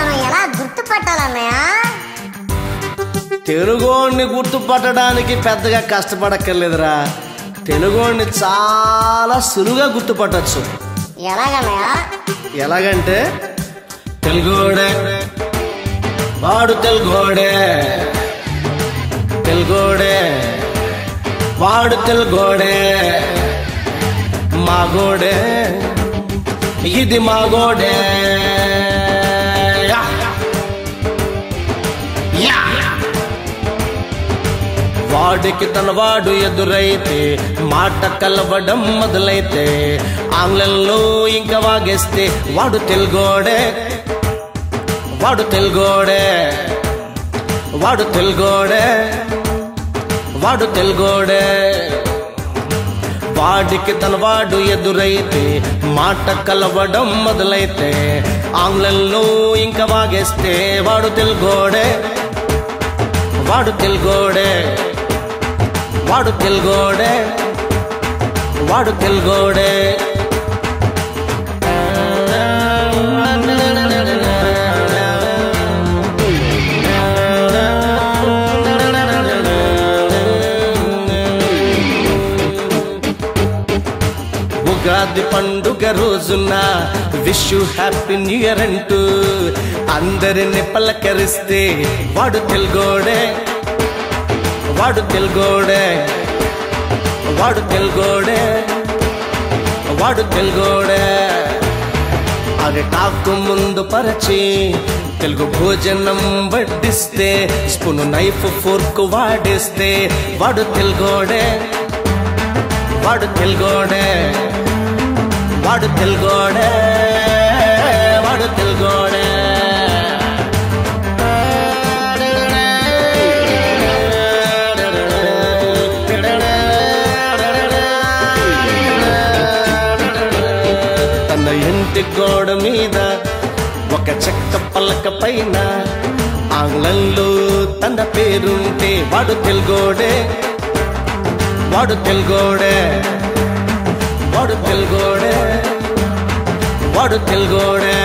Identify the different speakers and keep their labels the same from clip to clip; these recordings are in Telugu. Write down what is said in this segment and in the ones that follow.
Speaker 1: మనం ఎలా గుర్తుపట్టాలన్నయ్య
Speaker 2: తెలుగోడిని గుర్తుపట్టడానికి పెద్దగా కష్టపడక్కర్లేదురా తెలుగోడిని చాలా సులువుగా గుర్తుపట్టచ్చు
Speaker 1: ఎలాగన్నయ్య
Speaker 2: ఎలాగంటే తెలుగోడే వాడు తెలుగోడే తెలుగోడే వాడు తెలుగోడే మాగోడే ఇది మాగోడే యా. యా. వాడికి తన వాడు ఎదురైతే మాట కలవడం మొదలైతే ఆంగ్లంలో ఇంకా వాగేస్తే వాడు తెలుగోడే వాడు తెలుగోడే వాడు తెలుగోడే వాడు తెలుగోడే వాడికి తన వాడు ఎదురైతే మాట కలవడం మొదలైతే ఆంగ్లంలో ఇంకా వాగేస్తే వాడు తెలుగోడే వాడు తెలుగోడే వాడు తెలుగోడే వాడు తెలుగోడే ఉగాది పండుగ రోజున విష్ హ్యాపీ న్యూ ఇయర్ అంటూ అందరిని పలకరిస్తే వాడు తెలుగోడే వాడు తెలుగోడే వాడు తెలుగోడే వాడు తెలుగోడే అరటాకు ముందు పరిచి తెలుగు భోజనం వడ్డిస్తే స్పూన్ నైఫ్ ఫోర్క్ వాడిస్తే వాడు తెలుగోడే వాడు తెలుగోడే వాడు తెలుగోడే వాడు తెలుగోడే తన ఇంటి గోడ మీద ఒక చెక్క పలక పైన ఆంగ్లంలో తన పేరుంటే వాడు తెలుగోడే వాడు తెలుగోడే వాడు తెలుగోడే వాడు తెలుగోడే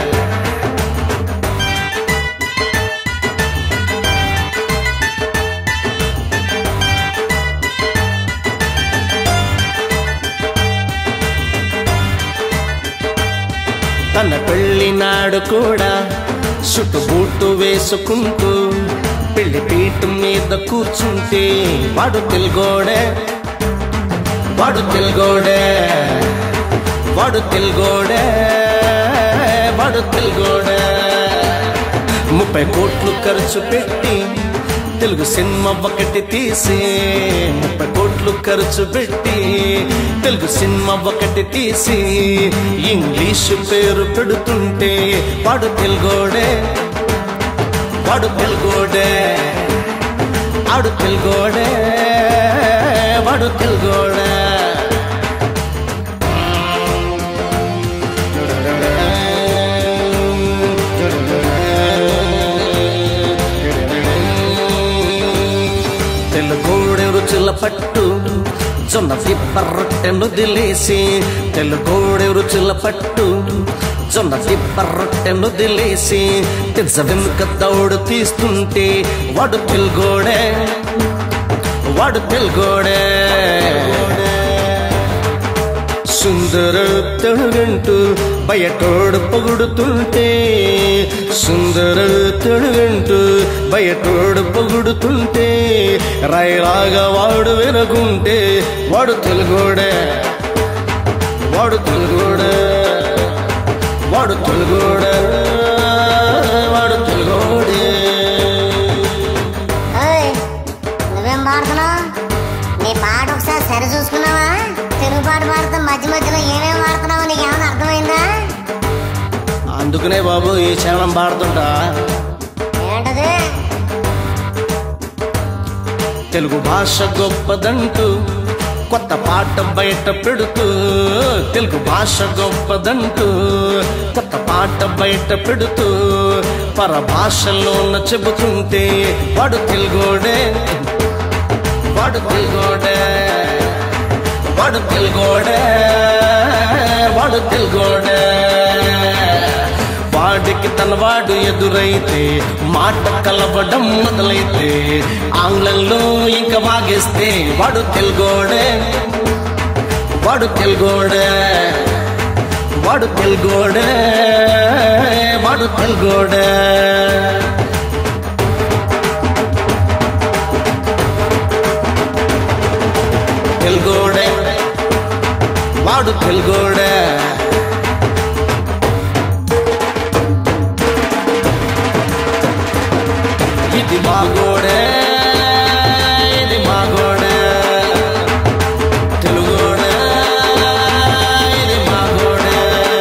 Speaker 2: తన పెళ్లి నాడు కూడా చుట్టు బూటు వేసుకుంటూ పెళ్లి పీట మీద కూర్చుంటే వాడు తెలుగోడే వాడు తెలుగోడే వాడు తెలుగోడే వాడు తెలుగోడే ముప్పై కోట్లు ఖర్చు పెట్టి తెలుగు సినిమా ఒకటి తీసి ముప్పై కోట్లు ఖర్చు పెట్టి తెలుగు సినిమా ఒకటి తీసి ఇంగ్లీష్ పేరు పెడుతుంటే వాడు తెలుగోడే వాడు తెలుగోడే ఆడు తెలుగోడే వాడు తెలుగోడే తెలుగోడే రుచుల పట్టు జొన్న దిబ్బ రొట్టెను దిలేసి తెలుగోడే రుచుల పట్టు జొన్న దిబ్బ రొట్టెను దిలేసి పిజ్జ వెనుక దౌడు తీస్తుంటే వాడు తెలుగోడే వాడు తెలుగోడే సుందర తడుగంటూ బయటోడు పొగుడుతుంటే సుందర తడుగంటూ బయటోడు పొగుడుతుంటే రాయిలాగా వాడు వినకుంటే వాడు తెలుగోడే వాడు తెలుగోడే వాడు తెలుగోడే వాడు తెలుగోడే
Speaker 1: ఓయ్ నువ్వేం పాడుతున్నావు నీ పాట ఒకసారి సరి చూసుకున్నావా తెలుగు పాట పాడుతూ మధ్య మధ్యలో ఏమేమి పాడుతున్నావు నీకు ఏమైనా అర్థమైందా
Speaker 2: అందుకనే బాబు ఈ క్షణం పాడుతుంటా
Speaker 1: ఏంటది
Speaker 2: తెలుగు భాష గొప్పదంటూ కొత్త పాట బయట పెడుతూ తెలుగు భాష గొప్పదంటూ కొత్త పాట బయట పెడుతూ పర భాషలోన చెబుతుంటే వాడు తెలుగోడే వాడు తెలుగోడే వాడు తెలుగోడే వాడు తెలుగోడే వాడు వాడికి తనవాడు ఎదురైతే మాట కలవడం మొదలైతే ఆంగ్లంలో ఇంకా వాగేస్తే వాడు తెలుగోడే వాడు తెలుగోడే వాడు తెలుగోడే వాడు తెలుగోడే తెలుగోడే వాడు తెలుగోడే ఇది మాగోడే ఇది మాగోడే తెలుగోడే ఇది మాగోడే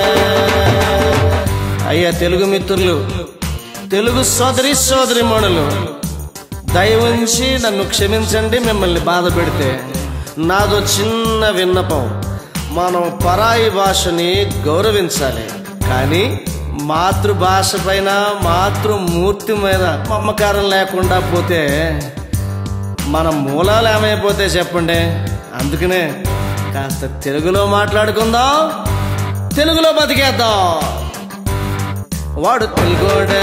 Speaker 2: అయ్యా తెలుగు మిత్రులు తెలుగు సోదరి సోదరి మణులు దయవుంచి నన్ను క్షమించండి మిమ్మల్ని బాధ పెడితే నాదో చిన్న విన్నపం మనం పరాయి భాషని గౌరవించాలి కానీ మాతృభాష పైన మాతృమూర్తి మీద మమ్మకారం లేకుండా పోతే మన మూలాలు ఏమైపోతే చెప్పండి అందుకనే కాస్త తెలుగులో మాట్లాడుకుందాం తెలుగులో బతికేద్దాం వాడు తెలుగోడే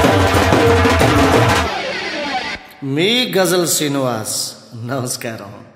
Speaker 2: మీ గజల్ శ్రీనివాస్ నమస్కారం